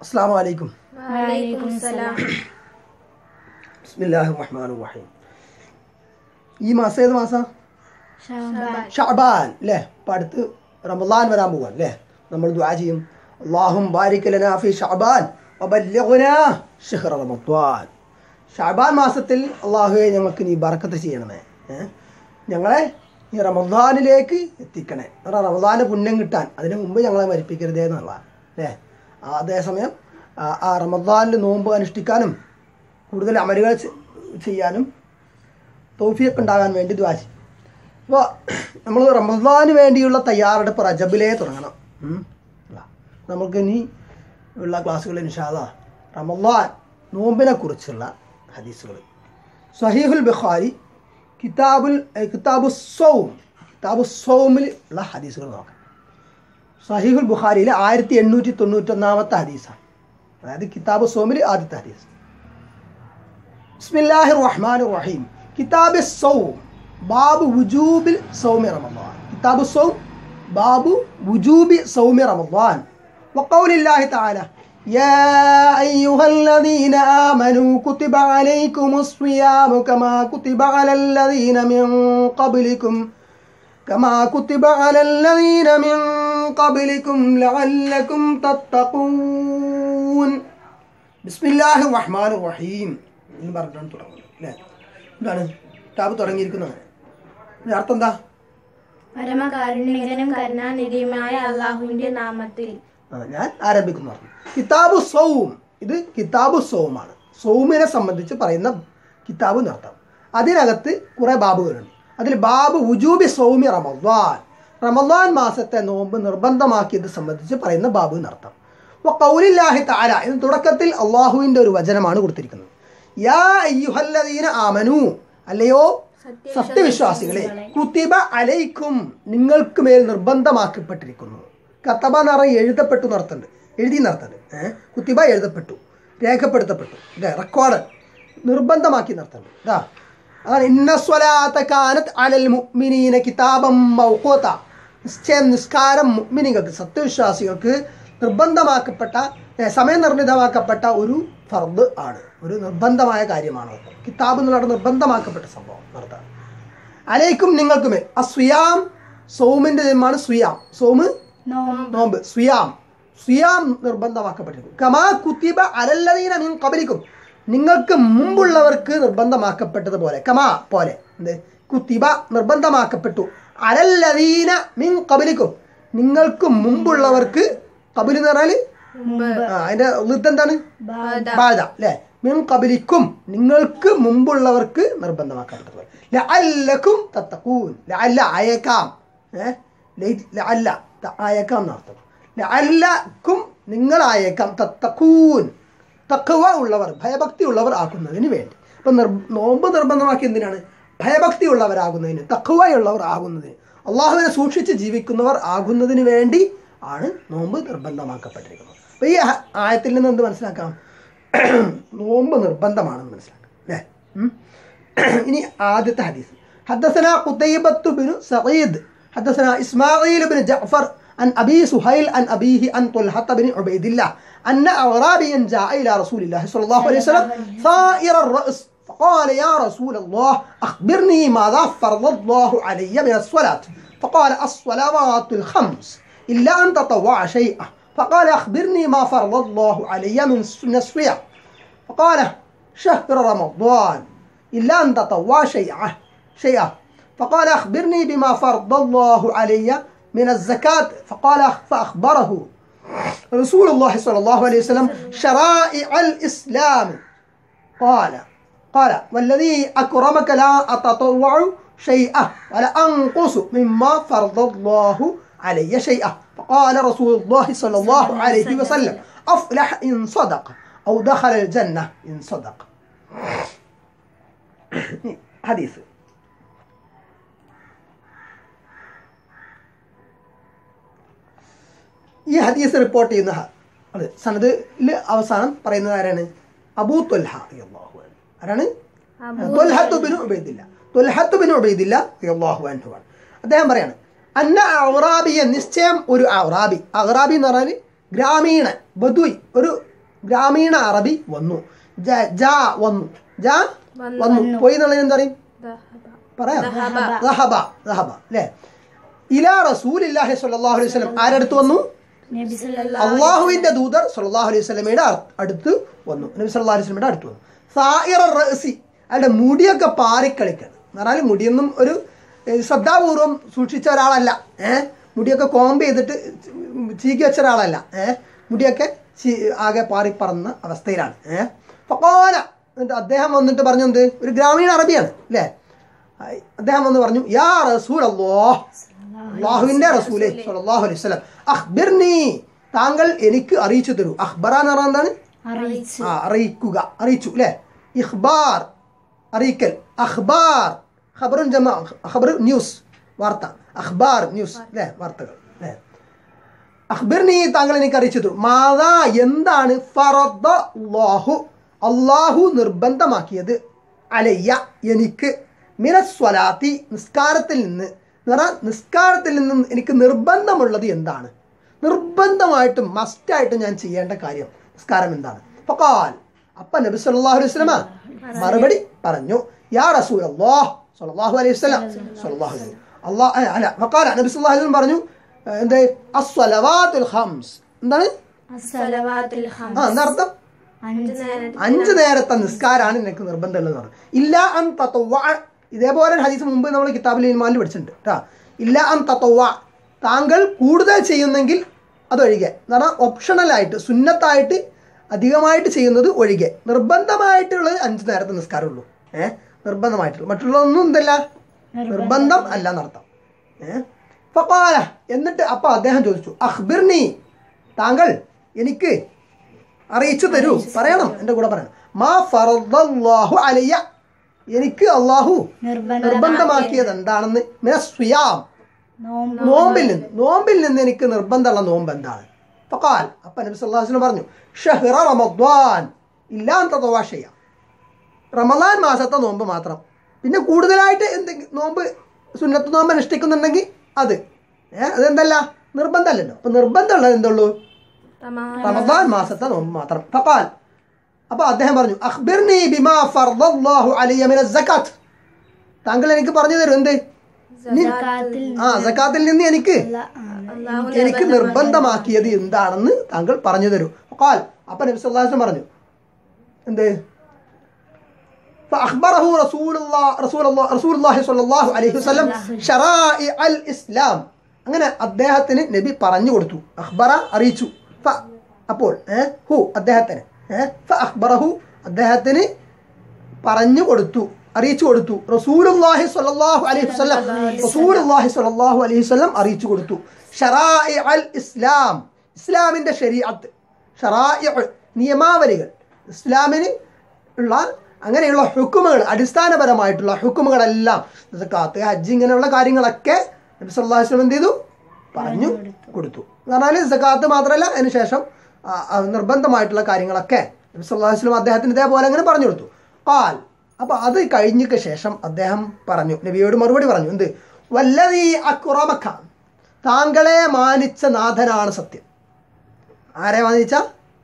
അസ്സാം വലൈക്കും വലൈക്കും സലാം ബിസ്മില്ലാഹി റഹ്മാൻ റഹീം ഈ മാസം ഏത് മാസം ഷാബാൻ ഷാബാൻ അല്ലേ അപ്പം അടുത്ത് റമദാൻ വരാൻ പോവാൻ അല്ലേ നമ്മൾ ദ്വാ ചെയ്യും അള്ളാഹും ബാരിക് ലനാ ഫി ഷാബാൻ വബല്ലിഗ്നാ ഷഹ്റ റമദാൻ ഷാബാൻ മാസത്തിൽ അള്ളാഹുവെ ഞങ്ങൾക്ക് നീ ബർക്കത്ത് ചെയ്യണമേ ഏ? ഞങ്ങളെ ഈ റമദാനിലേക്ക് എത്തിക്കണേ കാരണം റമദാന് പുണ്യം കിട്ടാൻ അതിന് മുമ്പ് ഞങ്ങളെ മരിപ്പിക്കരുതേ എന്നുള്ള അല്ലേ ആ അതേസമയം ആ- ആ റമദാനിൽ നോമ്പ് അനുഷ്ഠിക്കാനും കൂടുതൽ അമലുകൾ ചെ- ചെയ്യാനും തൗഫീഖ് ഉണ്ടാകാൻ വേണ്ടി ദ്വാ ചെയ്യും അപ്പോൾ നമ്മൾ റമദാന് വേണ്ടിയുള്ള തയ്യാറെടുപ്പ് റജബിലേ തുടങ്ങണം ഉം. അല്ല. നമുക്ക് ഇനി ഉള്ള ക്ലാസ്സുകൾ ഇൻഷാല്ല റമദാൻ നോമ്പിനെ കുറിച്ചുള്ള ഹദീസുകൾ സഹീഹുൽ ബുഖാരി കിതാബുൽ ഏ, കിതാബു സൗം കിതാബു സൗമിൽ ഉള്ള ഹദീസുകൾ നോക്കാം സഹീഹുൽ ബുഖാരിയിൽ ആയിരത്തി എണ്ണൂറ്റി തൊണ്ണൂറ്റൊന്നാമത്തെ ഹദീസാണ് അതായത് കിതാബ് സോമിൽ ആദ്യത്തെ ഹദീസ് ബിസ്മില്ലാഹി റഹ്മാൻ റഹീം കിതാബ് സൗം ബാബു വുജൂബിൽ സൗമി റമദാൻ കിതാബ് സൗം ബാബു വുജൂബി സൗമി റമദാൻ وقول الله تعالى يا أيها الذين آمنوا كتب عليكم الصيام كما كتب على الذين من قبلكم كما كتب على الذين من قبلكم لعلكم تتقون بسم الله الرحمن الرحيم എന്ന് പറഞ്ഞാണ് തുടങ്ങുന്നത് അല്ലേ എന്താണ് കിതാബ് തുടങ്ങിയിരിക്കുന്നത് ഇതിന്റെ അർത്ഥം എന്താ പരമകാരുണികനും കരുണാനിധിയുമായ അള്ളാഹുവിന്റെ നാമത്തിൽ ആ, ഞാൻ ആരംഭിക്കുന്നു പറഞ്ഞു കിതാബ് സൗം ഇത് കിതാബ് സൗമാണ് സൗമിനെ സംബന്ധിച്ച് പറയുന്ന കിതാബ് എന്നർത്ഥം അതിനകത്ത് കുറേ ബാബുകളുണ്ട് അതിൽ ബാബു ഉജൂബി സൗമി റമദാൻ റമദാൻ മാസത്തെ നോമ്പ് നിർബന്ധമാക്കിയത് സംബന്ധിച്ച് പറയുന്ന ബാബു എന്നർത്ഥം അപ്പോൾ കൗലില്ലാഹി താര എന്ന് തുടക്കത്തിൽ അള്ളാഹുവിൻ്റെ ഒരു വചനമാണ് കൊടുത്തിരിക്കുന്നത് യാ അയ്യുഹല്ലദീന ആമനു അല്ലയോ സത്യവിശ്വാസികളെ കുത്തിബ അലൈക്കും നിങ്ങൾക്ക് മേൽ നിർബന്ധമാക്കപ്പെട്ടിരിക്കുന്നു കത്തബ എന്ന് പറഞ്ഞാൽ എഴുതപ്പെട്ടു നടത്തുന്നുണ്ട് എഴുതി നടത്തുന്നുണ്ട് ഏഹ് കുത്തിബ എഴുതപ്പെട്ടു രേഖപ്പെടുത്തപ്പെട്ടു അല്ലേ റെക്കോർഡ് നിർബന്ധമാക്കി നടത്തുന്നുണ്ട് ഇതാ അതാണ് ഇന്ന സ്വലാത്ത കാനത്ത് അലൽ മുഅ്മിനീന കിതാബം മൗഖൂത നിശ്ചയം നിസ്കാരം മുഅ്മിനികൾക്ക് സത്യവിശ്വാസികൾക്ക് നിർബന്ധമാക്കപ്പെട്ട ഏ, സമയം നിർണിതമാക്കപ്പെട്ട ഒരു ഫർദ് ആണ് ഒരു നിർബന്ധമായ കാര്യമാണ് അത്. കിതാബ് എന്നുള്ള നിർബന്ധമാക്കപ്പെട്ട സംഭവം നടത്താൻ അലൈക്കും നിങ്ങൾക്കുമേ അസ്വിയാം സോമിൻ്റെ ജന്മാണ് സുയാം സോമ് നോമ്പ് സുയാം സുയാം നിർബന്ധമാക്കപ്പെട്ടിരിക്കും കമാ കുത്തിബ അലല്ലതീന മീൻ കബലിക്കും നിങ്ങൾക്ക് മുമ്പുള്ളവർക്ക് നിർബന്ധമാക്കപ്പെട്ടതുപോലെ കമാ പോലെ എന്ത് കുത്തിബ നിർബന്ധമാക്കപ്പെട്ടു അലല്ലതീന മീൻ കബലിക്കും നിങ്ങൾക്ക് മുമ്പുള്ളവർക്ക് കബിൽ എന്ന് പറഞ്ഞാൽ ആ, അതിന്റെ ലിത്ത് എന്താണ് ബാധ അല്ലേ മിൻ കബലിക്കും നിങ്ങൾക്ക് മുമ്പുള്ളവർക്ക് നിർബന്ധമാക്കപ്പെട്ടത് ലഅല്ലക്കും തത്തക്കൂൻ ലഅല്ല അയക്കാം ഏഹ് ലഅല്ല ത- അയക്കാം എന്നർത്ഥം ലഅല്ലക്കും നിങ്ങളായേക്കാം തത്തക്കൂൻ തക്കവ ഉള്ളവർ ഭയഭക്തി ഉള്ളവർ ആക്കുന്നതിന് വേണ്ടി അപ്പം നിർ നോമ്പ് നിർബന്ധമാക്കി എന്തിനാണ് ഭയഭക്തി ഉള്ളവരാകുന്നതിന് തക്കവയുള്ളവർ ആകുന്നതിന് അള്ളാഹുവിനെ സൂക്ഷിച്ച് ജീവിക്കുന്നവർ ആകുന്നതിന് വേണ്ടി ആണ് നോമ്പ് നിർബന്ധമാക്കപ്പെട്ടിരിക്കുന്നത് അപ്പോൾ ഈ ആ- ആയത്തിൽ നിന്ന് എന്ത് മനസ്സിലാക്കാം നോമ്പ് നിർബന്ധമാണെന്ന് മനസ്സിലാക്കാം അല്ലേ ഉം. ഇനി ആദ്യത്തെ ഹദീസ് حدثنا قتيبة بن سعيد حدثنا إسماعيل بن جعفر عن أبي سهيل عن أبيه عن طلحة بن عبيد الله أن أعرابيا جاء إلى رسول الله صلى الله عليه وسلم ثائر الرأس فقال يا رسول الله أخبرني ماذا فرض الله علي من الصلاة فقال الصلوات الخمس إلا أن تطوع شيئا فقال أخبرني ما فرض الله علي من من الصيام فقال شهر رمضان إلا أن تطوع شيئا شيئا فقال أخبرني بما فرض الله علي من الزكاة فقال فأخبره رسول الله صلى الله عليه وسلم شرائع الإسلام قال قال والذي أكرمك لا أتطوع شيئا ولا أنقص مما فرض الله علي شيئا فقال رسول الله صلى الله عليه وسلم أفلح إن صدق أو دخل الجنة إن صدق حديث ഈ ഹദീസ് റിപ്പോർട്ട് ചെയ്യുന്ന ഹ- അത് സനദിൽ അവസാനം പറയുന്നത് ആരാണ് അബൂ ത്വൽഹ റളിയല്ലാഹു അൻഹു. ആരാണ് ത്വൽഹത്ത് ബിനു ഉബൈദില്ല ത്വൽഹത്ത് ബിനു ഉബൈദില്ല റളിയല്ലാഹു അൻഹു ആണ് അദ്ദേഹം പറയാണ് അന്ന ഔറാബിയ നിശ്ചയം ഒരു ഔറാബി ഔറാബി എന്ന് പറഞ്ഞാൽ ഗ്രാമീണ ബദുയ് ഒരു ഗ്രാമീണ അറബി വന്നു ജ- ജാ വന്നു ജാ വന്നു പോയി എന്നുള്ളത് എന്താ പറയും പറയാം ദഹബ ദഹബ അല്ലേ ഇലാ റസൂലില്ലാഹി സ്വല്ലല്ലാഹു അലൈഹി വസല്ലം ആരടുത്ത് വന്നു നബി സല്ലല്ലാഹു അള്ളാഹുവിന്റെ ദൂതർ സല്ലല്ലാഹു അലൈഹി വസല്ലമയുടെ അർ- അടുത്ത് വന്നു നബി സല്ലല്ലാഹു അലൈഹി വസല്ലമയുടെ അടുത്ത് വന്നു സായിറ റഅസി അയാളുടെ മുടിയൊക്കെ പാറിക്കളിക്കാണ് എന്ന് പറഞ്ഞാൽ മുടിയൊന്നും ഒരു ഏഹ്, ശ്രദ്ധാപൂർവം സൂക്ഷിച്ച ഒരാളല്ല ഏഹ് മുടിയൊക്കെ കോമ്പ് ചെയ്തിട്ട് ചീക്കി വെച്ച ഒരാളല്ല ഏഹ് മുടിയൊക്കെ ചീ- ആകെ പാറിപ്പറന്ന അവസ്ഥയിലാണ് ഏഹ് ഫഖാല എന്നിട്ട് അദ്ദേഹം വന്നിട്ട് പറഞ്ഞു എന്ത് ഒരു ഗ്രാമീണ അറബിയാണ് അല്ലേ ആയി. അദ്ദേഹം വന്ന് പറഞ്ഞു യാ റസൂൽ അല്ലാഹ് അള്ളാഹുവിന്റെ റസൂലെ സല്ലല്ലാഹു അലൈഹി വസല്ലം അഖ്ബിർനി താങ്കൾ എനിക്ക് അറിയിച്ചു തരൂ അഖ്ബറ എന്ന് പറഞ്ഞാൽ എന്താണ് അറിയിച്ചു ആ അറിയിക്കുക അറിയിച്ചു അല്ലേ ഇഖ്ബാർ അറിയിക്കൽ അഖ്ബാർ ഖബറുൻ ജമ ഖബർ ന്യൂസ് വാർത്ത അഖ്ബാർ ന്യൂസ് അല്ലേ വാർത്തകൾ അല്ലേ അഖ്ബിർനി താങ്കൾ എനിക്ക് അറിയിച്ചു തരൂ മാതാ എന്താണ് ഫറദ അല്ലാഹു അള്ളാഹു നിർബന്ധമാക്കിയത് അലയ്യ എനിക്ക് മിനസ്വലാത്തി നിസ്കാരത്തിൽ നിന്ന് എന്ന് പറഞ്ഞാൽ നിസ്കാരത്തിൽ നിന്നും എനിക്ക് നിർബന്ധമുള്ളത് എന്താണ് നിർബന്ധമായിട്ടും മസ്റ്റായിട്ടും ഞാൻ ചെയ്യേണ്ട കാര്യം നിസ്കാരം എന്താണ് ഫഖാൽ അപ്പ നബി സല്ലല്ലാഹു അലൈഹി വസല്ലമ മറുപടി പറഞ്ഞു യാ റസൂൽ അല്ലാഹ് സല്ലല്ലാഹു അലൈഹി വസല്ലം സല്ലല്ലാഹു അലൈഹി അല്ലാഹ് അല്ല ഫഖാല നബി സല്ലല്ലാഹു അലൈഹി വസല്ലം പറഞ്ഞു ഏഹ്, എന്ത് അസ്വലവാത്തുൽ ഖംസ് എന്താണ് അസ്സലവാത്തുൽ ഹംസ് ആ എന്താ അർത്ഥം അഞ്ച് നേരം അഞ്ച് നേരത്തെ നിസ്കാരമാണ് നിനക്ക് നിർബന്ധമുള്ളത് പറഞ്ഞു ഇല്ല അൻ തത്വ ഇതേപോലെ ഒരു ഹദീസ് മുമ്പ് നമ്മൾ കിതാബിൽ ഇൽമാനിൽ പഠിച്ചിട്ടുണ്ട് കേട്ടോ ഇല്ല അൻ തത്വ താങ്കൾ കൂടുതൽ ചെയ്യുന്നെങ്കിൽ അതൊഴികെ എന്ന് പറഞ്ഞാൽ ഓപ്ഷണലായിട്ട് സുന്നത്തായിട്ട് അധികമായിട്ട് ചെയ്യുന്നത് ഒഴികെ നിർബന്ധമായിട്ടുള്ളത് അഞ്ച് നേരത്തെ നിസ്കാരമുള്ളൂ ഏഹ് നിർബന്ധമായിട്ടുള്ളത് മറ്റുള്ളതൊന്നും എന്തല്ല നിർബന്ധം അല്ല എന്നർത്ഥം ഏഹ് ഫഖാല എന്നിട്ട് അപ്പൊ അദ്ദേഹം ചോദിച്ചു അഖ്ബിർനി താങ്കൾ എനിക്ക് അറിയിച്ചു തരൂ പറയണം എൻ്റെ കൂടെ പറയണം മാ ഫറദല്ലാഹു അലയ്യ എനിക്ക് അള്ളാഹു നിർബന്ധം നിർബന്ധമാക്കിയത് എന്താണെന്ന് മിന സ്വയാം നോമ്പ് നോമ്പിൽ നിന്ന് നോമ്പിൽ നിന്ന് എനിക്ക് നിർബന്ധമുള്ള നോമ്പ് എന്താണ് ഫഖാൽ അപ്പൊ നബി സല്ലല്ലാഹു അലൈഹി വസല്ലം പറഞ്ഞു ഷഹ്റ റമദ്വാൻ ഇല്ലാൻ തതവാഷയ റമദാൻ മാസത്തെ നോമ്പ് മാത്രം പിന്നെ കൂടുതലായിട്ട് എന്തെങ്കിലും നോമ്പ് സുന്നത്ത് നോമ്പ് അനുഷ്ഠിക്കുന്നുണ്ടെങ്കിൽ അത് ഏഹ് അതെന്തല്ല നിർബന്ധമല്ലല്ലോ അപ്പൊ നിർബന്ധമുള്ളത് എന്തുള്ളൂ റമദാൻ മാസത്തെ നോമ്പ് മാത്രം ഫഖാൽ അപ്പോൾ അദ്ദേഹം പറഞ്ഞു അഖ്ബിർനി ബിമാ ഫർദല്ലാഹു അലയ്യ മിന സക്കാത്ത് താങ്കൾ എനിക്ക് പറഞ്ഞു തരും എന്ത് നി- സക്കാത്തിൽ ആ സക്കാത്തിൽ നിന്ന് എനിക്ക് അള്ളാഹു എനിക്ക് നിർബന്ധമാക്കിയത് എന്താണെന്ന് താങ്കൾ പറഞ്ഞു തരൂ ഫഖാൽ അപ്പൊ നബി സല്ലല്ലാഹു അലൈഹി വസല്ലം പറഞ്ഞു എന്ത് فأخبره رسول الله رسول الله رسول الله صلى الله عليه وسلم شرائع الإسلام അങ്ങനെ അദ്ദേഹത്തിന് നബി പറഞ്ഞു കൊടുത്തു അഖ്ബറ അറിയിച്ചു ഫ അപ്പോൾ ഏ, ഹു അദ്ദേഹത്തിന് ഏ, ഫ അഖ്ബറഹു അദ്ദേഹത്തിന് പറഞ്ഞു കൊടുത്തു അറിയിച്ചു കൊടുത്തു റസൂലുള്ളാഹി സ്വല്ലല്ലാഹു അലൈഹി വസല്ലം റസൂലുള്ളാഹി സ്വല്ലല്ലാഹു അലൈഹി വസല്ലം അറിയിച്ചു കൊടുത്തു ഷറാഇ അൽ ഇസ്ലാം ഇസ്ലാമിന്റെ ശരീഅത്ത് ഷറാഇ നിയമാവലികൾ ഇസ്ലാമിന് ഉള്ള അങ്ങനെയുള്ള ഹുക്കുമുകൾ അടിസ്ഥാനപരമായിട്ടുള്ള ഹുക്കുമുകളെല്ലാം സക്കാത്ത് ഹജ്ജ് ഇങ്ങനെയുള്ള കാര്യങ്ങളൊക്കെ നബി സല്ലല്ലാഹു അലൈഹി വസല്ലം എന്ത് ചെയ്തു പറഞ്ഞു കൊടുത്തു എന്ന് പറഞ്ഞാൽ സക്കാത്ത് മാത്രമല്ല അതിനുശേഷം ആ, ആ, നിർബന്ധമായിട്ടുള്ള കാര്യങ്ങളൊക്കെ നബി സല്ലല്ലാഹു അലൈഹി വസല്ലം അദ്ദേഹത്തിന് ഇതേപോലെ അങ്ങനെ പറഞ്ഞു കൊടുത്തു കാൽ അപ്പൊ അത് കഴിഞ്ഞിക്ക് ശേഷം അദ്ദേഹം പറഞ്ഞു നബിയോട് മറുപടി പറഞ്ഞു എന്ത് വല്ലതീ അക്കുറമക്ക താങ്കളെ മാനിച്ച നാഥനാണ് സത്യം ആരെ മാനിച്ച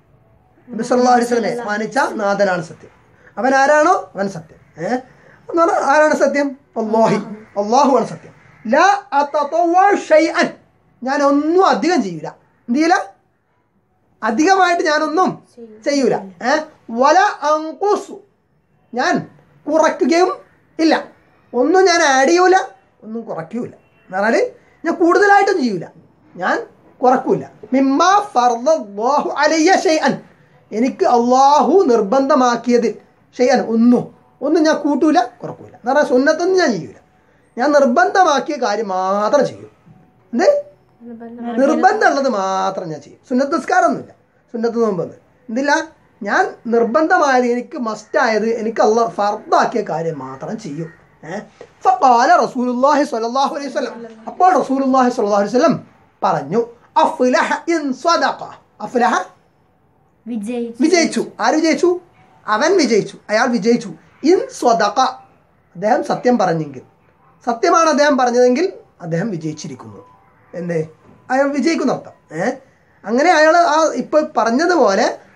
നബി സല്ലല്ലാഹു അലൈഹി വസല്ലമയെ മാനിച്ച നാഥനാണ് സത്യം അവൻ ആരാണോ അവൻ സത്യം ഏഹ് എന്ന് പറഞ്ഞാൽ ആരാണ് സത്യം അല്ലാഹി അള്ളാഹുവാണ് സത്യം ലാ അത്തതവ്വ ഷൈഅൻ ഞാൻ ഒന്നും അധികം ചെയ്യൂല എന്ത് ചെയ്യൂല അധികമായിട്ട് ഞാനൊന്നും ചെയ്യൂല ഏഹ് വല അങ്കുസു ഞാൻ കുറയ്ക്കുകയും ഇല്ല ഒന്നും ഞാൻ ആഡ് ചെയ്യൂല ഒന്നും കുറയ്ക്കൂല എന്ന് പറഞ്ഞാൽ ഞാൻ കൂടുതലായിട്ടും ചെയ്യൂല ഞാൻ കുറക്കൂല മിമ്മ ഫർദല്ലാഹു അലയ്യ ഷൈഅൻ എനിക്ക് അള്ളാഹു നിർബന്ധമാക്കിയതിൽ ഷെയ്യാൻ ഒന്നും ഒന്നും ഞാൻ കൂട്ടൂല കുറക്കൂല എന്ന് പറഞ്ഞാൽ സുന്നത്തൊന്നും ഞാൻ ചെയ്യൂല ഞാൻ നിർബന്ധമാക്കിയ കാര്യം മാത്രം ചെയ്യും എന്ത് നിർബന്ധമുള്ളത് മാത്രം ഞാൻ ചെയ്യും സുന്നത്ത് നിസ്കാരമൊന്നുമില്ല സുന്നത്ത് നോമ്പൊന്നും എന്തില്ല ഞാൻ നിർബന്ധമായത് എനിക്ക് മസ്റ്റായത് എനിക്ക് അള്ള ഫർദാക്കിയ കാര്യം മാത്രം ചെയ്യും ഏഹ് ഫഖാല റസൂലുള്ളാഹി സ്വല്ലല്ലാഹു അലൈഹി വസല്ലം അപ്പോൾ റസൂലുള്ളാഹി സ്വല്ലല്ലാഹു അലൈഹി വസല്ലം പറഞ്ഞു അഫ്ലഹ ഇൻ സദഖ അഫ്ലഹ വിജയിച്ചു വിജയിച്ചു ആര് വിജയിച്ചു അവൻ വിജയിച്ചു അയാൾ വിജയിച്ചു ഇൻ സ്വതക അദ്ദേഹം സത്യം പറഞ്ഞെങ്കിൽ സത്യമാണ് അദ്ദേഹം പറഞ്ഞതെങ്കിൽ അദ്ദേഹം വിജയിച്ചിരിക്കുന്നു എന്തേ അയാൾ വിജയിക്കുന്ന അർത്ഥം ഏ അങ്ങനെ അയാൾ ആ ഇപ്പൊ പറഞ്ഞതുപോലെ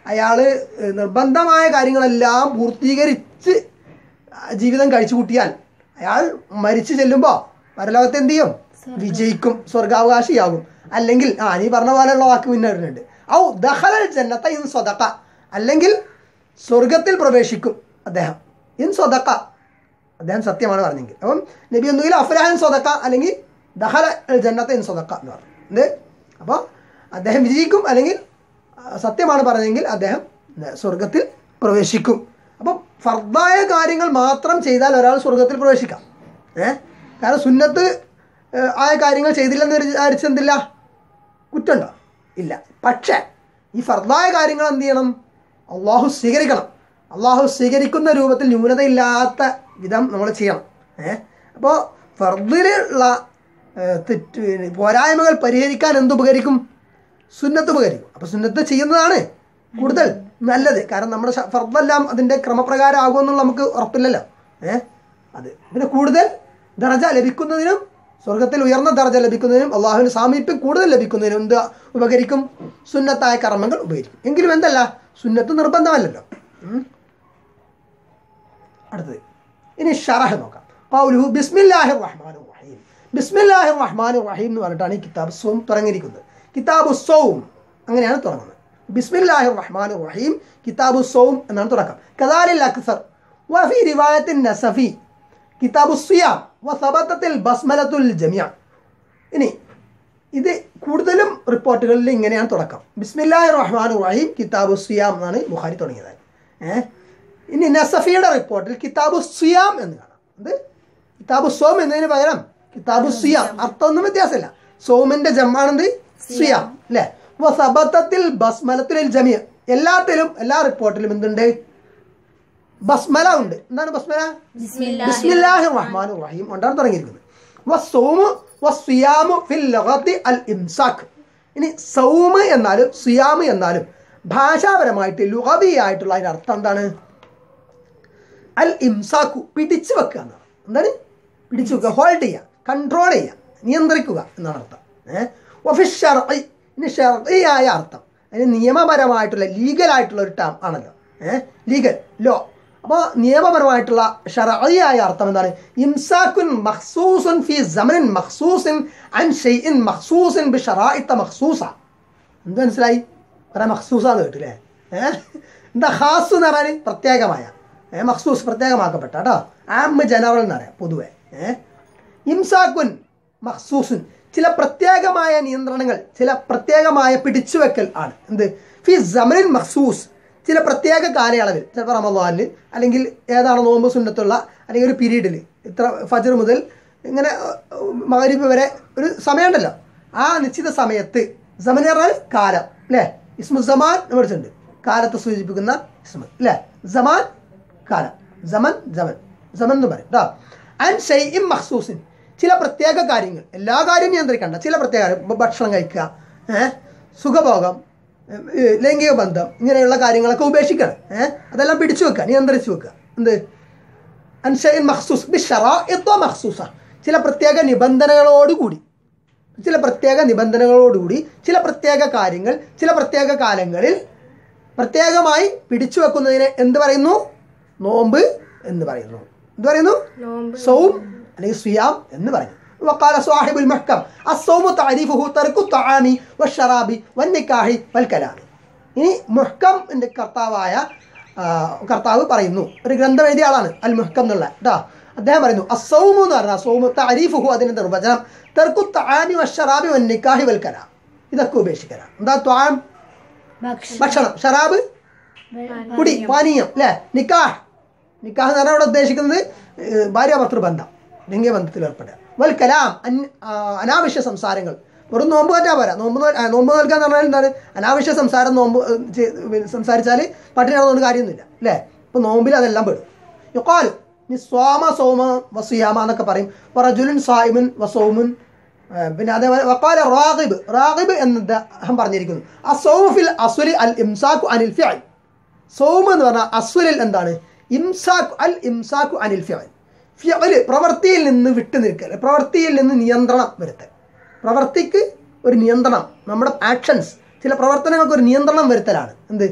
അയാൾ നിർബന്ധമായ കാര്യങ്ങളെല്ലാം പൂർത്തീകരിച്ച് ജീവിതം കഴിച്ചു കൂട്ടിയാൽ അയാൾ മരിച്ചു ചെല്ലുമ്പോൾ പരലോകത്ത് എന്ത് ചെയ്യും വിജയിക്കും സ്വർഗാവകാശിയാകും അല്ലെങ്കിൽ ആ നീ പറഞ്ഞ പോലെയുള്ള വാക്ക് പിന്നെ വരുന്നുണ്ട് ഔ ദഹലൽ ജന്നത്ത ഇൻ സ്വതക്ക അല്ലെങ്കിൽ സ്വർഗത്തിൽ പ്രവേശിക്കും അദ്ദേഹം ഇൻ സ്വതക്ക അദ്ദേഹം സത്യമാണ് പറഞ്ഞെങ്കിൽ അപ്പം നബി ഒന്നുകിൽ അഫ്ലാഹൻ സ്വതക്ക അല്ലെങ്കിൽ ദഹല അൽ ജന്നത്ത ഇൻ സ്വതക്ക എന്ന് പറഞ്ഞു എന്ത് അപ്പോൾ അദ്ദേഹം വിജയിക്കും അല്ലെങ്കിൽ ആ, സത്യമാണ് പറഞ്ഞെങ്കിൽ അദ്ദേഹം സ്വർഗത്തിൽ പ്രവേശിക്കും അപ്പം ഫർദായ കാര്യങ്ങൾ മാത്രം ചെയ്താൽ ഒരാൾ സ്വർഗത്തിൽ പ്രവേശിക്കാം ഏ കാരണം സുന്നത്ത് ഏ, ആയ കാര്യങ്ങൾ ചെയ്തില്ലെന്ന് വിചാരിച്ചെന്തില്ല കുറ്റമുണ്ടോ ഇല്ല പക്ഷേ ഈ ഫർദായ കാര്യങ്ങൾ എന്ത് ചെയ്യണം അള്ളാഹു സ്വീകരിക്കണം അള്ളാഹു സ്വീകരിക്കുന്ന രൂപത്തിൽ ന്യൂനതയില്ലാത്ത വിധം നമ്മൾ ചെയ്യണം ഏ അപ്പോൾ ഫർദിലുള്ള ഏ, തെറ്റ് പോരായ്മകൾ പരിഹരിക്കാൻ എന്തുപകരിക്കും സുന്നത്ത് ഉപകരിക്കും അപ്പോൾ സുന്നത്ത് ചെയ്യുന്നതാണ് കൂടുതൽ നല്ലത് കാരണം നമ്മുടെ ശ- ഫർദെല്ലാം അതിൻ്റെ ക്രമപ്രകാരം ആകുമെന്നുള്ള നമുക്ക് ഉറപ്പില്ലല്ലോ ഏ അത് പിന്നെ കൂടുതൽ ദർജ ലഭിക്കുന്നതിനും സ്വർഗത്തിൽ ഉയർന്ന ദർജ ലഭിക്കുന്നതിനും അള്ളാഹുവിന് സാമീപ്യം കൂടുതൽ ലഭിക്കുന്നതിനും എന്ത് ഉപകരിക്കും സുന്നത്തായ കർമ്മങ്ങൾ ഉപകരിക്കും എങ്കിലും എന്തല്ല സുന്നത്ത് നിർബന്ധമല്ലല്ലോ ഉം. അടുത്തത് ഇനി ഷറഹ് നോക്കാം പൗലുഹു ബിസ്മില്ലാഹിർ റഹ്മാൻ റഹീം ബിസ്മില്ലാഹിർ റഹ്മാൻ റഹീം എന്ന് പറഞ്ഞിട്ടാണ് ഈ കിതാബ് സോം തുടങ്ങിയിരിക്കുന്നത് കിതാബ് സോം അങ്ങനെയാണ് തുടങ്ങുന്നത് ബിസ്മില്ലാഹിർ റഹ്മാൻ റഹീം കിതാബ് സോം എന്നാണ് തുടക്കം കദാലിൽ അക്സർ വഫി റിവായത്തിൻ നസഫി കിതാബു സിയാം വസബത്തത്തിൽ ബസ്മലത്തുൽ ജമിയ ഇനി ഇത് കൂടുതലും റിപ്പോർട്ടുകളിൽ ഇങ്ങനെയാണ് തുടക്കം ബിസ്മില്ലാഹി റഹ്മാൻ റഹീം കിതാബു സിയാം എന്നാണ് ബുഖാരി തുടങ്ങിയത് ഏഹ് ഇനി നസഫിയുടെ റിപ്പോർട്ടിൽ കിതാബു സിയാം എന്ന് കാണാം ഇത് കിതാബു സോം എന്നതിന് പകരം കിതാബു സിയാം അർത്ഥമൊന്നും വ്യത്യാസമില്ല സോമിന്റെ ജമ്മാണെന്ത് സിയാം അല്ലേ വസബത്തത്തിൽ ബസ്മലത്തുൽ ജമിയ എല്ലാത്തിലും എല്ലാ റിപ്പോർട്ടിലും എന്തുണ്ട് ബസ്മല ഉണ്ട് എന്താണ് ബസ്മല ബിസ്മില്ലാഹിർ റഹ്മാനിർ റഹീം കൊണ്ടാണ് തുടങ്ങിയിരിക്കുന്നത് വസ്സൗമു വസ്സിയാമു ഫിൽ ലഗത്തി അൽ ഇംസാഖ് ഇനി സൗമ് എന്നാലും സിയാമ് എന്നാലും ഭാഷാപരമായിട്ട് ലുഗവിയായിട്ടുള്ള അതിന്റെ അർത്ഥം എന്താണ് അൽ ഇംസാഖു പിടിച്ചു വെക്കുക എന്നാണ് എന്താണ് പിടിച്ചു വെക്കുക ഹോൾഡ് ചെയ്യുക കൺട്രോൾ ചെയ്യുക നിയന്ത്രിക്കുക എന്നാണ് അർത്ഥം ഏഹ് ഒഫിസ് ഷർഇ ഇനി ഷർഇയായ അർത്ഥം അതിന് നിയമപരമായിട്ടുള്ള ലീഗലായിട്ടുള്ള ഒരു ടേം ആണല്ലോ ഏഹ് ലീഗൽ ലോ അപ്പോൾ നിയമപരമായിട്ടുള്ള ഷർഇയായ അർത്ഥം എന്താണ് ഇംസാക്കുൻ മഖ്സൂസുൻ ഫി സമനിൻ മഖ്സൂസിൻ അൻ ഷെയ്ഇൻ മഖ്സൂസിൻ ബി ഷറായിത്ത മഖ്സൂസ എന്ത് മനസ്സിലായി പറയാൻ മഖ്സൂസാന്ന് കേട്ടില്ലേ ഏഹ് എന്താ ഹാസ് എന്ന് പറഞ്ഞാൽ പ്രത്യേകമായ ഏഹ് മഖ്സൂസ് പ്രത്യേകമാക്കപ്പെട്ട കേട്ടോ ആം ജനറൽ എന്ന് പറയാം പൊതുവെ ഏഹ് ഇംസാക്കുൻ മഖ്സൂസുൻ ചില പ്രത്യേകമായ നിയന്ത്രണങ്ങൾ ചില പ്രത്യേകമായ പിടിച്ചുവെക്കൽ ആണ് എന്ത് ഫി സമനിൻ മഖ്സൂസ് ചില പ്രത്യേക കാലയളവിൽ ചിലപ്പോൾ റമദാനിൽ അല്ലെങ്കിൽ ഏതാണ് നോമ്പ് സുന്നത്തുള്ള അല്ലെങ്കിൽ ഒരു പീരീഡിൽ ഇത്ര ഫജർ മുതൽ ഇങ്ങനെ മകരിപ്പ് വരെ ഒരു സമയമുണ്ടല്ലോ ആ നിശ്ചിത സമയത്ത് സമൻ എന്ന് പറഞ്ഞാൽ കാലം അല്ലേ ഇസ്മു സമാൻ പഠിച്ചിട്ടുണ്ട് കാലത്തെ സൂചിപ്പിക്കുന്ന ഇസ്മു അല്ലേ സമാൻ കാലം സമൻ ജമൻ സമൻ എന്ന് പറയും കേട്ടോ ആൻഡ് ഷെയ്ഇം മഖ്സൂസിൻ ചില പ്രത്യേക കാര്യങ്ങൾ എല്ലാ കാര്യവും നിയന്ത്രിക്കണ്ട ചില പ്രത്യേക കാര്യം ഇപ്പൊ ഭക്ഷണം കഴിക്കുക ഏഹ് സുഖഭോഗം ഏഹ് ലൈംഗിക ബന്ധം ഇങ്ങനെയുള്ള കാര്യങ്ങളൊക്കെ ഉപേക്ഷിക്കണം ഏഹ് അതെല്ലാം പിടിച്ചു വെക്കുക നിയന്ത്രിച്ചു വെക്കുക എന്ത് അൻഷയിൻ മഖ്സൂസ് ബി ഷറാഇത്വ മഖ്സൂസ ചില പ്രത്യേക നിബന്ധനകളോടുകൂടി ചില പ്രത്യേക നിബന്ധനകളോടുകൂടി ചില പ്രത്യേക കാര്യങ്ങൾ ചില പ്രത്യേക കാലങ്ങളിൽ പ്രത്യേകമായി പിടിച്ചു വെക്കുന്നതിനെ എന്ത് പറയുന്നു നോമ്പ് എന്ന് പറയുന്നു എന്ത് പറയുന്നു നോമ്പ് സൗം അല്ലെങ്കിൽ സിയാം എന്ന് പറയുന്നു وقال صاحب المحكم الصوم تعريفه ترك الطعام والشراب والنكاح والكلام ഇനി മുഹ്കമിന്റെ കർത്താവായ ആ, കർത്താവ് പറയുന്നു ഒരു ഗ്രന്ഥം എഴുതിയ ആളാണ് അൽ മുഹ്കം എന്നുള്ള കേട്ടോ അദ്ദേഹം പറയുന്നു അസൗമു എന്ന് പറഞ്ഞാൽ സൗമു താരീഫുഹു അതിന്റെ നിർവചനം തെർക്കു താനി വഷറാബി വൻ നിക്കാഹി വൽ കലാം ഇതൊക്കെ ഉപേക്ഷിക്കലാണ് എന്താ ത്വാം ഭക്ഷണം ഭക്ഷണം ഷറാബ് കുടി പാനീയം അല്ലേ നിക്കാഹ് നിക്കാഹ് എന്ന് പറഞ്ഞാൽ ഇവിടെ ഉദ്ദേശിക്കുന്നത് ഏഹ്, ഭാര്യ ഭർത്തൃ ബന്ധം ലൈംഗിക ബന്ധത്തിൽ ഏർപ്പെടുക വൽ കലാം അൻ- ആ, അനാവശ്യ സംസാരങ്ങൾ വെറും നോമ്പ് പറ്റാ പോരാ നോമ്പ് നോ- ആ, നോമ്പ് നോൽക്കുക എന്ന് പറഞ്ഞാൽ എന്താണ് അനാവശ്യ സംസാരം നോമ്പ് ഏഹ്, ചെയ്ത് പിന്നെ സംസാരിച്ചാൽ പട്ടിണി നടന്നുകൊണ്ട് കാര്യമൊന്നുമില്ല അല്ലേ ഇപ്പൊ നോമ്പിൽ അതെല്ലാം പെടും യുക്കാലു ഇനി സ്വാമ സോമ വസുയാമ എന്നൊക്കെ പറയും റജുലുൻ സായിമുൻ വസോമുൻ ഏഹ് പിന്നെ അതേപോലെ വക്കാല റാഗിബ് റാഗിബ് എന്നത് അദ്ദേഹം പറഞ്ഞിരിക്കുന്നു അസൗഫിൽ അസുലി അൽ ഇംസാഖു അനിൽ ഫിഅൽ സൗമ് എന്ന് പറഞ്ഞാൽ അസ്വലിൽ എന്താണ് ഇംസാഖു അൽ ഇംസാഖു അനിൽ ഫിഅൽ ഫിഅൽ പ്രവൃത്തിയിൽ നിന്ന് വിട്ടു നിൽക്കൽ പ്രവൃത്തിയിൽ നിന്ന് നിയന്ത്രണം വരുത്തൽ പ്രവൃത്തിക്ക് ഒരു നിയന്ത്രണം നമ്മുടെ ആക്ഷൻസ് ചില പ്രവർത്തനങ്ങൾക്ക് ഒരു നിയന്ത്രണം വരുത്തലാണ് എന്ത്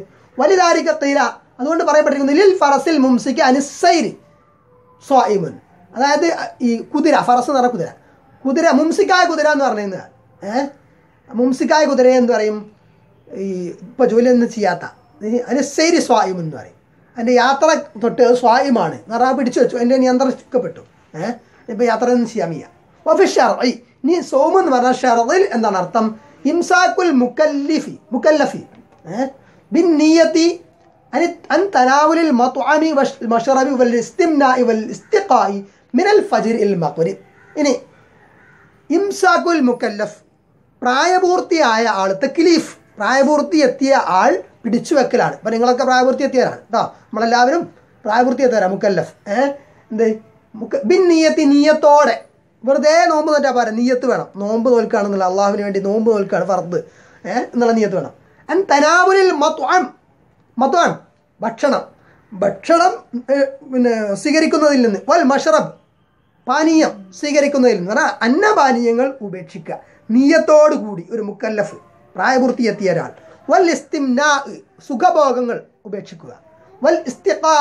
വലിതാരിക്കത്തീര അതുകൊണ്ട് പറയപ്പെട്ടിരിക്കുന്നു ലിൽ ഫറസിൽ മുംസിക്ക് അനുസൈരി സ്വായിമുൻ അതായത് ഈ കുതിര ഫറസ് എന്ന് പറഞ്ഞ കുതിര കുതിര മുംസിക്കായ കുതിര എന്ന് പറഞ്ഞു കഴിഞ്ഞാൽ ഏഹ് മുംസിക്കായ കുതിരയെ എന്ത് പറയും ഈ ഇപ്പോൾ ജോലിയൊന്നും ചെയ്യാത്ത അനുസൈരി സ്വായിമുൻ എന്ന് പറയും അതിൻ്റെ യാത്ര തൊട്ട് സ്വായിമാണ് എന്ന് പറഞ്ഞാൽ പിടിച്ചു വെച്ചു എൻ്റെ നിയന്ത്രിക്കപ്പെട്ടു ഏഹ് ഇപ്പോൾ യാത്രയൊന്നും ചെയ്യാൻ വയ്യ വഫി ഷർഇ ഇനി സോമ് എന്ന് പറഞ്ഞാൽ ഷർഇൽ എന്താണ് അർത്ഥം ഇംസാക്കുൽ മുക്കല്ലിഫി മുക്കല്ലഫി ഏഹ് ബിൻ നീയത്തി عن عن تناول المطعم والمشرب والاستمناء والاستقاء من الفجر إلى المغرب ഇനി ഇംസാക്കുൽ മുക്കല്ലഫ് പ്രായപൂർത്തിയായ ആൾ തെക്കിലീഫ് പ്രായപൂർത്തി എത്തിയ ആൾ പിടിച്ചു വെക്കലാണ് ഇപ്പം നിങ്ങളൊക്കെ പ്രായപൂർത്തി എത്തിയവരാണ് കേട്ടോ നമ്മളെല്ലാവരും പ്രായപൂർത്തി എത്തിയവരാണ് മുക്കല്ലഫ് ഏഹ് എന്ത് മുക്ക ബിൻ നീയത്തി നീയത്തോടെ വെറുതെ നോമ്പ് നോറ്റാ പോരാ നീയത്ത് വേണം നോമ്പ് നോൽക്കുകയാണെന്നുള്ള അള്ളാഹുവിന് വേണ്ടി നോമ്പ് നോൽക്കുകയാണ് ഫർദ് ഏഹ് എന്നുള്ള നീയത്ത് വേണം അൻ തനാവുലിൽ മത്വാം മത്വാം ഭക്ഷണം ഭക്ഷണം ഏഹ്, പിന്നെ സ്വീകരിക്കുന്നതിൽ നിന്ന് വൽ മഷറബ് പാനീയം സ്വീകരിക്കുന്നതിൽ നിന്ന് പറഞ്ഞാൽ അന്നപാനീയങ്ങൾ ഉപേക്ഷിക്കുക നീയത്തോടു കൂടി ഒരു മുക്കല്ലഫ് പ്രായപൂർത്തിയെത്തിയ ഒരാൾ വൽ ഇസ്തിംനാ സുഖഭോഗങ്ങൾ ഉപേക്ഷിക്കുക വൽ ഇസ്തിഖാ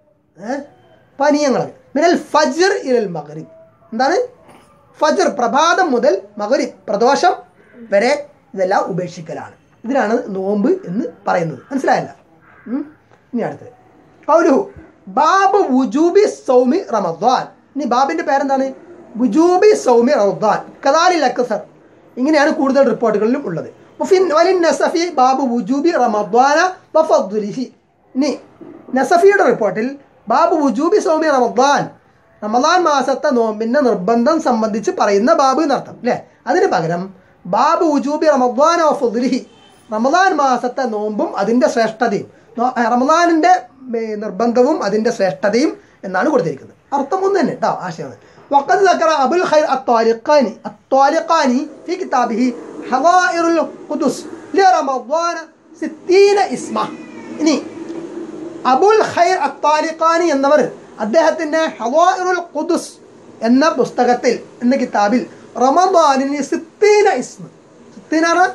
പാനീയങ്ങൾ മിനൽ ഫജ്ർ ഇലൽ മഗ്രിബ് എന്താണ് ഫജ്ർ പ്രഭാതം മുതൽ മഗ്രിബ് പ്രദോഷം വരെ ഇതെല്ലാം ഉപേക്ഷിക്കലാണ് ഇതിനാണ് നോമ്പ് എന്ന് പറയുന്നത് മനസ്സിലായല്ല ഉം? ഇനി അടുത്തത് കൗലുഹു ബാബ് വുജൂബി സൗമി റമദ്വാൻ ഇനി ബാബിന്റെ പേരെന്താണ് വുജൂബി സൗമി റമദ്വാൻ കദാലിൽ അക്സർ ഇങ്ങനെയാണ് കൂടുതൽ റിപ്പോർട്ടുകളിലും ഉള്ളത് വഫിൻ വലിൻ നസഫി ബാബു വുജൂബി റമദ്വാന വഫദ്ലിഹി ഇനി നസഫിയുടെ റിപ്പോർട്ടിൽ ബാബു വുജൂബി സൗമി റമദ്വാൻ റമദാൻ മാസത്തെ നോമ്പിന്റെ നിർബന്ധം സംബന്ധിച്ച് പറയുന്ന ബാബു എന്നർത്ഥം അല്ലേ അതിന് പകരം ബാബു വുജൂബി റമദ്വാന വഫദ്ലിഹി റമദാൻ മാസത്തെ നോമ്പും അതിൻ്റെ ശ്രേഷ്ഠതയും നോ- ഏ, റമദാനിൻ്റെ ഏ, നിർബന്ധവും അതിൻ്റെ ശ്രേഷ്ഠതയും എന്നാണ് കൊടുത്തിരിക്കുന്നത് അർത്ഥം ഒന്ന് തന്നെ കേട്ടോ ആശയം وقد ذكر أبو الخير الطالقاني الطالقاني في كتابه حظائر القدس لرمضان ستين اسمه ഇനി അബുൽ ഖൈർ അത്താലിഖാനി എന്നവർ അദ്ദേഹത്തിൻ്റെ ഹവാഇറുൽ ഖുദുസ് എന്ന പുസ്തകത്തിൽ എന്ന കിതാബിൽ റമദാനിന് സിത്തീന ഇസ്മ സിത്തീന പറഞ്ഞാൽ